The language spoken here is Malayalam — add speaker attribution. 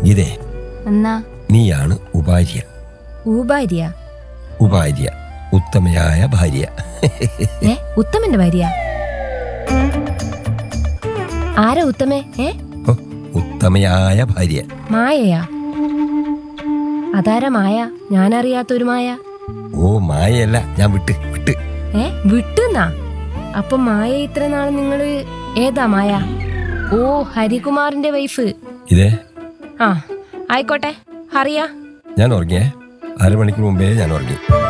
Speaker 1: ഇതേ
Speaker 2: എന്നാ
Speaker 1: നീയാണ് ഉപാര്യ
Speaker 2: ഊഭാര്യ
Speaker 1: ഉപാര്യ ഉത്തമയായ ഭാര്യ
Speaker 2: ഏ ഉത്തമന്റെ ഭാര്യ ആരാ ഉത്തമേ ഏ
Speaker 1: ഓ, ഉത്തമയായ ഭാര്യ
Speaker 2: മായയാ അതാരാ മായ ഞാനറിയാത്തൊരു മായ
Speaker 1: ഓ മായയല്ല ഞാൻ വിട്ട് വിട്ട്
Speaker 2: ഏ വിട്ടുന്നാ അപ്പൊ മായ ഇത്ര നാൾ നിങ്ങള് ഏതാ മായ ഓ ഹരികുമാറിന്റെ വൈഫ്
Speaker 1: ഇതേ
Speaker 2: ആ ആയിക്കോട്ടെ അറിയാ
Speaker 1: ഞാൻ ഉറങ്ങിയേ അരമണിക്കൂർ മുമ്പേ ഞാൻ ഉറങ്ങി